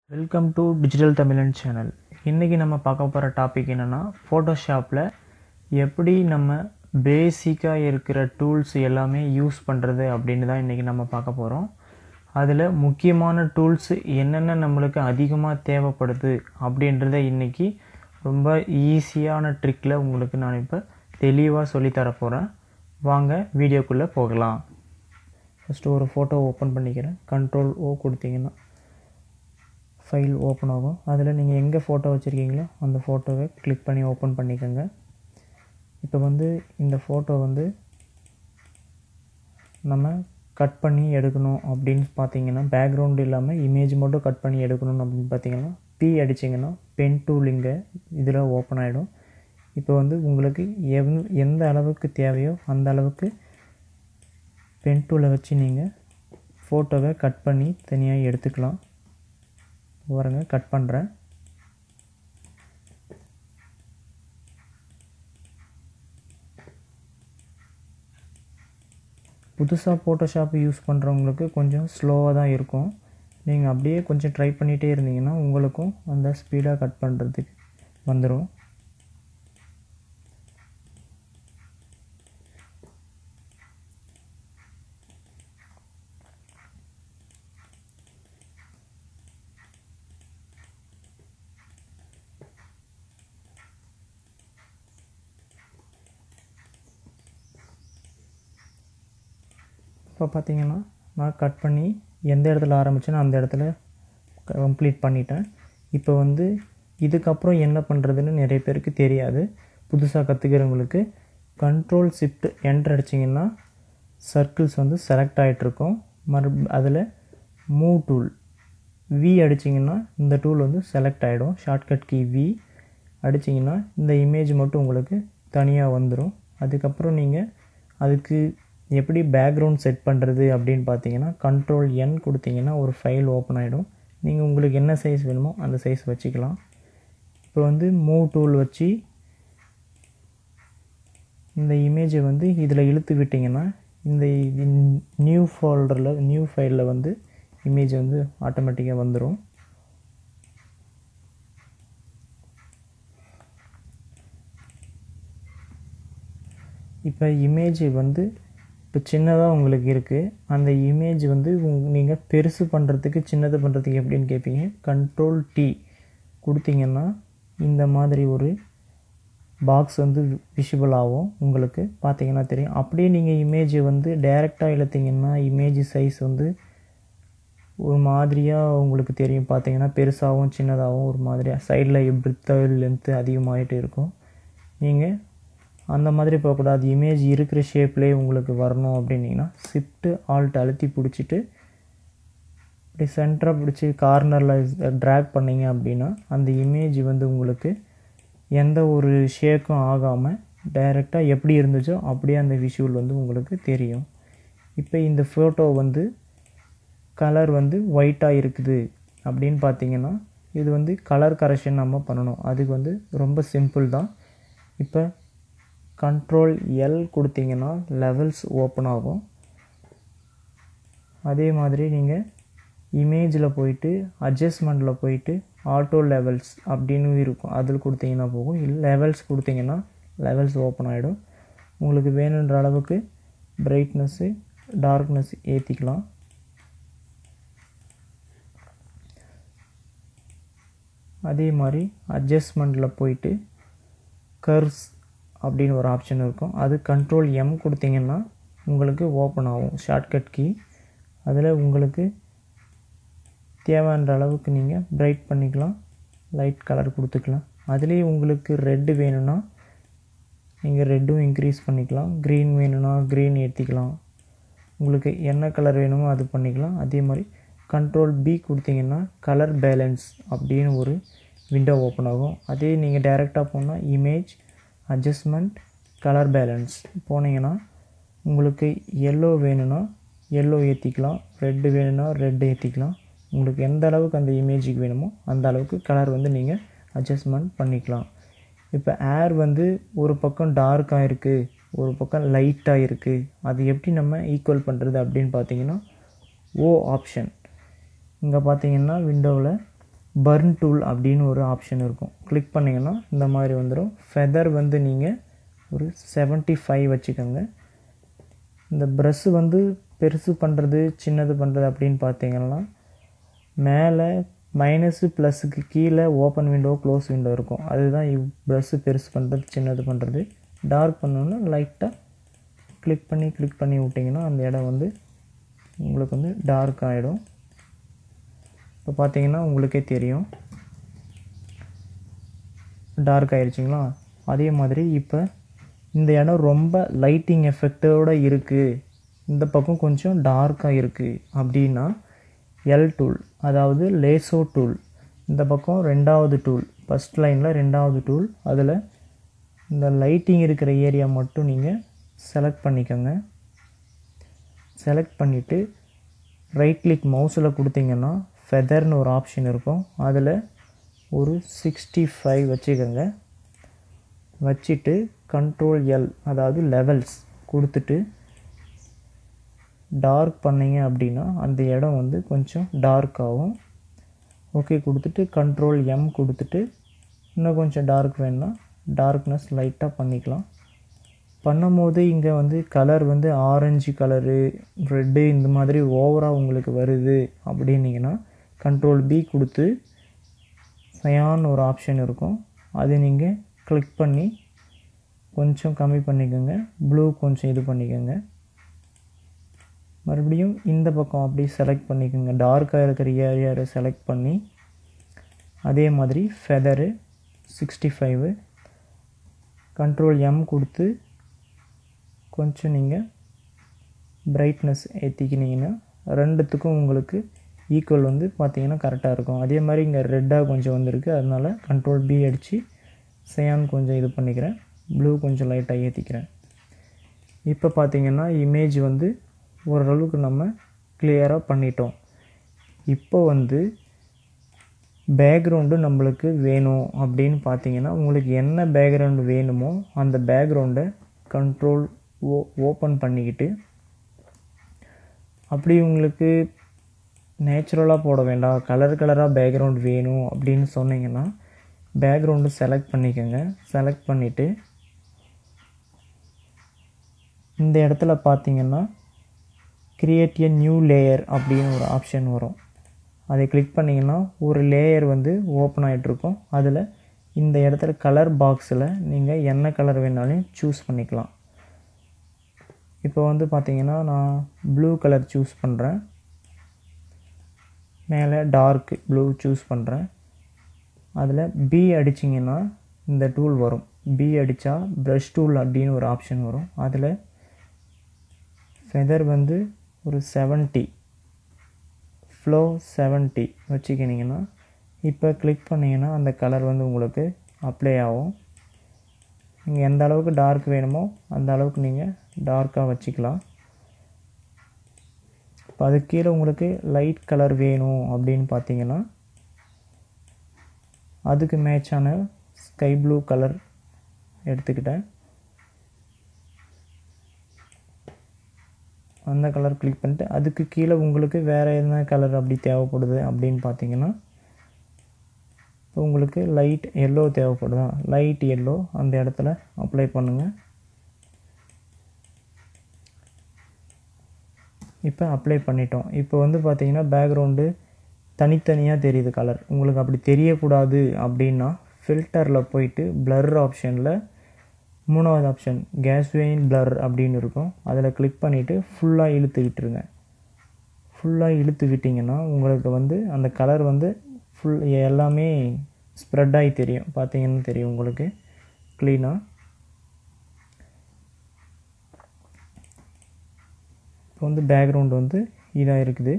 Welcome to digital Tamizhan channel இன்றைக்கி நம்ம பார்க்க போகிற டாபிக் என்னென்னா ஃபோட்டோஷாப்பில் எப்படி நம்ம பேசிக்காக இருக்கிற டூல்ஸ் எல்லாமே யூஸ் பண்ணுறது அப்படின்னு தான் இன்றைக்கி நம்ம பார்க்க போகிறோம் அதில் முக்கியமான டூல்ஸ் என்னென்ன நம்மளுக்கு அதிகமாக தேவைப்படுது அப்படின்றத இன்றைக்கி ரொம்ப ஈஸியான ட்ரிக்கில் உங்களுக்கு நான் இப்போ தெளிவாக சொல்லித்தர போகிறேன் வாங்க வீடியோக்குள்ளே போகலாம் ஃபஸ்ட்டு ஒரு ஃபோட்டோ ஓப்பன் பண்ணிக்கிறேன் கண்ட்ரோல் ஓ கொடுத்தீங்கன்னா ஃபைல் ஓப்பன் ஆகும் அதில் நீங்கள் எங்கே ஃபோட்டோ வச்சுருக்கீங்களோ அந்த ஃபோட்டோவை கிளிக் பண்ணி ஓப்பன் பண்ணிக்கோங்க இப்போ வந்து இந்த ஃபோட்டோ வந்து நம்ம கட் பண்ணி எடுக்கணும் அப்படின்னு பார்த்தீங்கன்னா பேக்ரவுண்ட் இல்லாமல் இமேஜ் மட்டும் கட் பண்ணி எடுக்கணும் அப்படின்னு பார்த்தீங்கன்னா பி அடிச்சிங்கன்னா பென் டூல் இங்கே இதில் ஓப்பன் ஆகிடும் இப்போ வந்து உங்களுக்கு எவ் எந்த அளவுக்கு தேவையோ அந்த அளவுக்கு பென் டூலை வச்சு நீங்கள் ஃபோட்டோவை கட் பண்ணி தனியாக எடுத்துக்கலாம் பாருங்க கட் பண்ணுறேன் புதுசாக ஃபோட்டோஷாப் யூஸ் பண்ணுறவங்களுக்கு கொஞ்சம் ஸ்லோவாக தான் இருக்கும் நீங்கள் அப்படியே கொஞ்சம் ட்ரை பண்ணிகிட்டே இருந்தீங்கன்னா உங்களுக்கும் அந்த ஸ்பீடாக கட் பண்ணுறதுக்கு வந்துடும் இப்போ பார்த்தீங்கன்னா நான் கட் பண்ணி எந்த இடத்துல ஆரம்பிச்சேனோ அந்த இடத்துல கம்ப்ளீட் பண்ணிட்டேன் இப்போ வந்து இதுக்கப்புறம் என்ன பண்ணுறதுன்னு நிறைய பேருக்கு தெரியாது புதுசாக கற்றுக்கிறவங்களுக்கு கண்ட்ரோல் ஷிஃப்ட் என்டர் அடிச்சிங்கன்னா சர்க்கிள்ஸ் வந்து செலக்ட் ஆகிட்ருக்கும் மறு அதில் மூவ் டூல் வி அடிச்சிங்கன்னா இந்த டூல் வந்து செலக்ட் ஆகிடும் ஷார்ட்கட் கீ வி அடிச்சிங்கன்னா இந்த இமேஜ் மட்டும் உங்களுக்கு தனியாக வந்துடும் அதுக்கப்புறம் நீங்கள் அதுக்கு எப்படி பேக்ரவுண்ட் செட் பண்ணுறது அப்படின்னு பார்த்தீங்கன்னா கண்ட்ரோல் என் கொடுத்தீங்கன்னா ஒரு ஃபைல் ஓப்பன் ஆகிடும் நீங்கள் உங்களுக்கு என்ன சைஸ் வேணுமோ அந்த சைஸ் வச்சுக்கலாம் இப்போ வந்து மூவ் டூல் வச்சு இந்த இமேஜை வந்து இதில் இழுத்து விட்டிங்கன்னா இந்த நியூ ஃபோல்டரில் நியூ ஃபைலில் வந்து இமேஜ் வந்து ஆட்டோமேட்டிக்காக வந்துடும் இப்போ இமேஜ் வந்து இப்போ சின்னதாக உங்களுக்கு இருக்குது அந்த இமேஜ் வந்து நீங்கள் பெருசு பண்ணுறதுக்கு சின்னது பண்ணுறதுக்கு எப்படின்னு கேட்பீங்க கண்ட்ரோல் டி கொடுத்தீங்கன்னா இந்த மாதிரி ஒரு பாக்ஸ் வந்து விஷிபிள் ஆகும் உங்களுக்கு பார்த்தீங்கன்னா தெரியும் அப்படியே நீங்கள் இமேஜை வந்து டைரெக்டாக இழுத்தீங்கன்னா இமேஜ் சைஸ் வந்து ஒரு மாதிரியாக உங்களுக்கு தெரியும் பார்த்தீங்கன்னா பெருசாகவும் சின்னதாகவும் ஒரு மாதிரியாக சைடில் பிரித்த லென்த்து அதிகமாகிட்டு இருக்கும் நீங்கள் அந்த மாதிரி போகக்கூடாது இமேஜ் இருக்கிற ஷேப்லேயே உங்களுக்கு வரணும் அப்படின்னிங்கன்னா ஷிஃப்ட்டு ஆல்ட் அழுத்தி பிடிச்சிட்டு இப்படி சென்டராக பிடிச்சி கார்னரில் ட்ராக் பண்ணிங்க அப்படின்னா அந்த இமேஜ் வந்து உங்களுக்கு எந்த ஒரு ஷேக்கும் ஆகாமல் டைரெக்டாக எப்படி இருந்துச்சோ அப்படியே அந்த விஷுவல் வந்து உங்களுக்கு தெரியும் இப்போ இந்த ஃபோட்டோ வந்து கலர் வந்து ஒயிட்டாக இருக்குது அப்படின்னு பார்த்தீங்கன்னா இது வந்து கலர் கரெக்ஷன் நம்ம பண்ணணும் அதுக்கு வந்து ரொம்ப சிம்பிள் தான் இப்போ கண்ட்ரோல் எல் கொடுத்தீங்கன்னா லெவல்ஸ் ஓப்பன் ஆகும் அதே மாதிரி நீங்கள் இமேஜில் போயிட்டு அட்ஜஸ்ட்மெண்ட்டில் போயிட்டு ஆட்டோ லெவல்ஸ் அப்படின்னு இருக்கும் அதில் கொடுத்தீங்கன்னா போகும் இல்லை லெவல்ஸ் கொடுத்தீங்கன்னா லெவல்ஸ் ஓப்பன் ஆகிடும் உங்களுக்கு வேணுன்ற அளவுக்கு பிரைட்னஸ்ஸு டார்க்னஸ் ஏற்றிக்கலாம் அதே மாதிரி அட்ஜஸ்ட்மெண்ட்டில் போயிட்டு கர்வ்ஸ் அப்படின்னு ஒரு ஆப்ஷன் இருக்கும் அது கண்ட்ரோல் எம் கொடுத்தீங்கன்னா உங்களுக்கு ஓப்பன் ஆகும் ஷார்ட்கட் கீ அதில் உங்களுக்கு தேவைன்ற அளவுக்கு நீங்கள் பிரைட் பண்ணிக்கலாம் லைட் கலர் கொடுத்துக்கலாம் அதுலேயே உங்களுக்கு ரெட்டு வேணும்னா நீங்கள் ரெட்டும் இன்க்ரீஸ் பண்ணிக்கலாம் க்ரீன் வேணும்னா க்ரீன் ஏற்றிக்கலாம் உங்களுக்கு என்ன கலர் வேணுமோ அது பண்ணிக்கலாம் அதே மாதிரி கண்ட்ரோல் பி கொடுத்தீங்கன்னா கலர் பேலன்ஸ் அப்படின்னு ஒரு விண்டோ ஓப்பன் ஆகும் அதே நீங்கள் டைரெக்டாக போனால் இமேஜ் அட்ஜஸ்ட்மெண்ட் கலர் பேலன்ஸ் போனீங்கன்னா உங்களுக்கு எல்லோ வேணும்னா எல்லோ ஏற்றிக்கலாம் ரெட்டு வேணும்னா ரெட்டு ஏற்றிக்கலாம் உங்களுக்கு எந்த அளவுக்கு அந்த இமேஜுக்கு வேணுமோ அந்த அளவுக்கு கலர் வந்து நீங்கள் அட்ஜஸ்ட்மெண்ட் பண்ணிக்கலாம் இப்போ ஏர் வந்து ஒரு பக்கம் டார்க்காக இருக்குது ஒரு பக்கம் லைட்டாக இருக்குது அது எப்படி நம்ம ஈக்குவல் பண்ணுறது அப்படின்னு பார்த்தீங்கன்னா ஓ ஆப்ஷன் இங்கே பார்த்தீங்கன்னா விண்டோவில் பர்ன் டூல் அப்படின்னு ஒரு ஆப்ஷன் இருக்கும் கிளிக் பண்ணிங்கன்னா இந்த மாதிரி வந்துடும் ஃபெதர் வந்து நீங்கள் ஒரு 75 ஃபைவ் வச்சுக்கோங்க இந்த ப்ரஷ்ஷு வந்து பெருசு பண்ணுறது சின்னது பண்ணுறது அப்படின்னு பார்த்தீங்கன்னா மேலே மைனஸு ப்ளஸுக்கு கீழே ஓப்பன் விண்டோ க்ளோஸ் விண்டோ இருக்கும் அதுதான் இவ் ப்ரஷ்ஷு பெருசு பண்ணுறது சின்னது பண்ணுறது டார்க் பண்ணோன்னா லைட்டாக கிளிக் பண்ணி கிளிக் பண்ணி விட்டிங்கன்னா அந்த இடம் வந்து உங்களுக்கு வந்து டார்க் ஆகிடும் இப்போ பார்த்தீங்கன்னா உங்களுக்கே தெரியும் டார்க் ஆயிடுச்சிங்களா அதே மாதிரி இப்போ இந்த இடம் ரொம்ப லைட்டிங் எஃபெக்டோடு இருக்குது இந்த பக்கம் கொஞ்சம் டார்க்காக இருக்குது அப்படின்னா எல் டூல் அதாவது லேசோ டூல் இந்த பக்கம் ரெண்டாவது டூல் ஃபஸ்ட் லைனில் ரெண்டாவது டூல் அதில் இந்த லைட்டிங் இருக்கிற ஏரியா மட்டும் நீங்கள் செலக்ட் பண்ணிக்கோங்க செலக்ட் பண்ணிவிட்டு ரைட் கிளிக் மவுஸில் கொடுத்தீங்கன்னா ஃபெதர்னு ஒரு ஆப்ஷன் இருக்கும் அதில் ஒரு சிக்ஸ்டி ஃபைவ் வச்சுக்கோங்க வச்சுட்டு கண்ட்ரோல் எல் அதாவது லெவல்ஸ் கொடுத்துட்டு டார்க் பண்ணீங்க அப்படின்னா அந்த இடம் வந்து கொஞ்சம் டார்க் ஆகும் ஓகே கொடுத்துட்டு கண்ட்ரோல் எம் கொடுத்துட்டு இன்னும் கொஞ்சம் டார்க் வேணும்னா டார்க்னஸ் லைட்டாக பண்ணிக்கலாம் பண்ணும்போது இங்கே வந்து கலர் வந்து ஆரஞ்சு கலரு ரெட்டு இந்த மாதிரி ஓவராக உங்களுக்கு வருது அப்படின்னீங்கன்னா கண்ட்ரோல் பி கொடுத்து சயான் ஒரு ஆப்ஷன் இருக்கும் அது நீங்கள் கிளிக் பண்ணி கொஞ்சம் கம்மி பண்ணிக்கோங்க ப்ளூ கொஞ்சம் இது பண்ணிக்கோங்க மறுபடியும் இந்த பக்கம் அப்படியே செலக்ட் பண்ணிக்கோங்க டார்க்காக இருக்கிற ஏரியாவை செலக்ட் பண்ணி அதே மாதிரி feather sixty five control M கொடுத்து கொஞ்சம் நீங்கள் பிரைட்னஸ் ஏற்றிக்கினீங்கன்னா ரெண்டுத்துக்கும் உங்களுக்கு ஈக்குவல் வந்து பார்த்தீங்கன்னா கரெக்டாக இருக்கும் அதே மாதிரி இங்கே ரெட்டாக கொஞ்சம் வந்திருக்கு அதனால் கண்ட்ரோல் பி அடித்து சயான் கொஞ்சம் இது பண்ணிக்கிறேன் ப்ளூ கொஞ்சம் லைட்டாக ஏற்றிக்கிறேன் இப்போ பார்த்தீங்கன்னா இமேஜ் வந்து ஓரளவுக்கு நம்ம கிளியராக பண்ணிட்டோம் இப்போ வந்து பேக்ரவுண்டு நம்மளுக்கு வேணும் அப்படின்னு பார்த்தீங்கன்னா உங்களுக்கு என்ன பேக்ரவுண்டு வேணுமோ அந்த பேக்ரவுண்டை கண்ட்ரோல் ஓ ஓப்பன் பண்ணிக்கிட்டு அப்படி உங்களுக்கு நேச்சுரலாக போட வேண்டாம் கலர் கலராக பேக்ரவுண்ட் வேணும் அப்படின்னு சொன்னீங்கன்னா பேக்ரவுண்டு செலக்ட் பண்ணிக்கோங்க செலக்ட் பண்ணிவிட்டு இந்த இடத்துல பார்த்தீங்கன்னா கிரியேட் எ நியூ லேயர் அப்படின்னு ஒரு ஆப்ஷன் வரும் அதை கிளிக் பண்ணிங்கன்னா ஒரு லேயர் வந்து ஓப்பன் ஆகிட்ருக்கும் அதில் இந்த இடத்துல கலர் பாக்ஸில் நீங்கள் என்ன கலர் வேணாலும் சூஸ் பண்ணிக்கலாம் இப்போ வந்து பார்த்தீங்கன்னா நான் ப்ளூ கலர் சூஸ் பண்ணுறேன் மேலே டார்க் ப்ளூ சூஸ் பண்ணுறேன் அதில் பி அடிச்சிங்கன்னா இந்த டூல் வரும் பி அடித்தா ப்ரஷ் டூல் அப்படின்னு ஒரு ஆப்ஷன் வரும் அதில் ஃபெதர் வந்து ஒரு செவன்ட்டி ஃப்ளோ செவன்ட்டி வச்சுக்கினீங்கன்னா இப்போ கிளிக் பண்ணிங்கன்னா அந்த கலர் வந்து உங்களுக்கு அப்ளை ஆகும் நீங்கள் எந்த அளவுக்கு டார்க் வேணுமோ அந்த அளவுக்கு நீங்கள் டார்க்காக வச்சுக்கலாம் இப்போ அதுக்கு கீழே உங்களுக்கு லைட் கலர் வேணும் அப்படின்னு பார்த்தீங்கன்னா அதுக்கு மேட்சான ஸ்கை ப்ளூ கலர் எடுத்துக்கிட்டேன் அந்த கலர் கிளிக் பண்ணிட்டு அதுக்கு கீழே உங்களுக்கு வேறு என்ன கலர் அப்படி தேவைப்படுது அப்படின்னு பார்த்தீங்கன்னா இப்போ உங்களுக்கு லைட் எல்லோ தேவைப்படுதா லைட் எல்லோ அந்த இடத்துல அப்ளை பண்ணுங்கள் இப்போ அப்ளை பண்ணிட்டோம் இப்போ வந்து பார்த்தீங்கன்னா பேக்ரவுண்டு தனித்தனியாக தெரியுது கலர் உங்களுக்கு அப்படி தெரியக்கூடாது அப்படின்னா ஃபில்டரில் போயிட்டு பிளர் ஆப்ஷனில் மூணாவது ஆப்ஷன் கேஸ்வெயின் பிளர் அப்படின்னு இருக்கும் அதில் கிளிக் பண்ணிவிட்டு ஃபுல்லாக இழுத்து விட்டுருங்க ஃபுல்லாக இழுத்து விட்டிங்கன்னா உங்களுக்கு வந்து அந்த கலர் வந்து ஃபுல் எல்லாமே ஸ்ப்ரெட் ஆகி தெரியும் பார்த்தீங்கன்னா தெரியும் உங்களுக்கு க்ளீனாக இப்போ வந்து பேக்ரவுண்ட் வந்து இதாக இருக்குது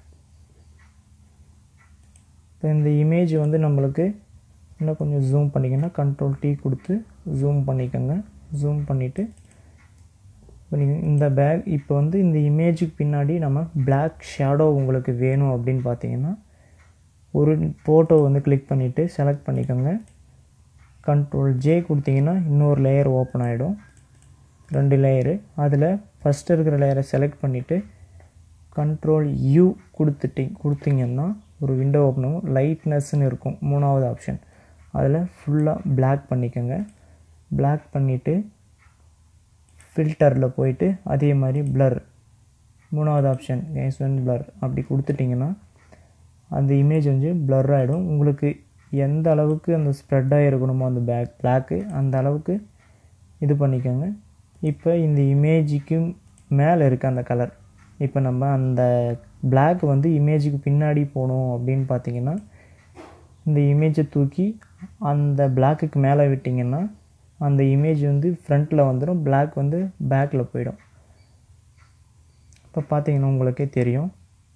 இப்போ இந்த இமேஜ் வந்து நம்மளுக்கு இன்னும் கொஞ்சம் ஜூம் பண்ணிக்கன்னா கண்ட்ரோல் டீ கொடுத்து ஜூம் பண்ணிக்கோங்க ஜூம் பண்ணிவிட்டு இப்போ நீங்கள் இந்த பேக் இப்போ வந்து இந்த இமேஜுக்கு பின்னாடி நம்ம பிளாக் ஷேடோ உங்களுக்கு வேணும் அப்படின்னு பார்த்தீங்கன்னா ஒரு ஃபோட்டோ வந்து கிளிக் பண்ணிவிட்டு செலக்ட் பண்ணிக்கோங்க கண்ட்ரோல் ஜே கொடுத்தீங்கன்னா இன்னொரு லேயர் ஓப்பன் ஆகிடும் ரெண்டு லேயரு அதில் ஃபஸ்ட்டு இருக்கிற லேயரை செலக்ட் பண்ணிவிட்டு கண்ட்ரோல் யூ கொடுத்துட்டி கொடுத்தீங்கன்னா ஒரு விண்டோ ஓப்பன் ஆகும் லைட்னஸ்ன்னு இருக்கும் மூணாவது ஆப்ஷன் அதில் ஃபுல்லாக Black பண்ணிக்கோங்க Black பண்ணிவிட்டு ஃபில்டரில் போயிட்டு அதே மாதிரி blur மூணாவது ஆப்ஷன் கேஸ் ஒன் blur அப்படி கொடுத்துட்டிங்கன்னா அந்த இமேஜ் வந்து blur ஆகிடும் உங்களுக்கு எந்த அளவுக்கு அந்த ஸ்ப்ரெட் ஆகிருக்கணுமோ அந்த பேக் பிளாக்கு அந்த அளவுக்கு இது பண்ணிக்கோங்க இப்போ இந்த இமேஜுக்கு மேலே இருக்க அந்த கலர் இப்போ நம்ம அந்த Black வந்து இமேஜுக்கு பின்னாடி போகணும் அப்படின்னு பார்த்தீங்கன்னா இந்த இமேஜை தூக்கி அந்த பிளாக்குக்கு மேலே விட்டிங்கன்னா அந்த இமேஜ் வந்து ஃப்ரண்ட்டில் வந்துடும் Black வந்து பேக்கில் போயிடும் இப்போ பார்த்தீங்கன்னா உங்களுக்கே தெரியும்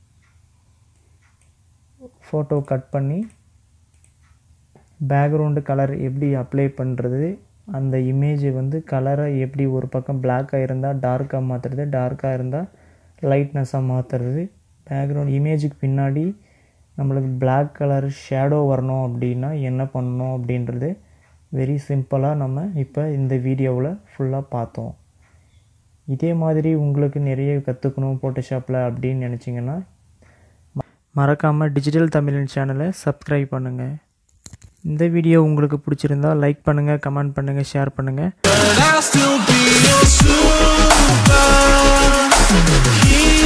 ஃபோட்டோ கட் பண்ணி பேக்ரவுண்டு கலர் எப்படி அப்ளை பண்ணுறது அந்த இமேஜை வந்து கலரை எப்படி ஒரு பக்கம் பிளாக்காக இருந்தால் டார்க்காக மாற்றுறது டார்க்காக இருந்தால் லைட்னஸாக மாற்றுறது பேக்ரவுண்ட் இமேஜுக்கு பின்னாடி நம்மளுக்கு Black கலர் ஷேடோ வரணும் அப்படின்னா என்ன பண்ணணும் அப்படின்றது வெரி சிம்பிளாக நம்ம இப்போ இந்த வீடியோவில் ஃபுல்லாக பார்த்தோம் இதே மாதிரி உங்களுக்கு நிறைய கற்றுக்கணும் ஃபோட்டோஷாப்பில் அப்படின்னு நினச்சிங்கன்னா மறக்காமல் டிஜிட்டல் தமிழன் சேனலை சப்ஸ்கிரைப் பண்ணுங்கள் இந்த வீடியோ உங்களுக்கு பிடிச்சிருந்தா லைக் பண்ணுங்கள் கமெண்ட் பண்ணுங்கள் ஷேர் பண்ணுங்கள் But I'll still be your superhero.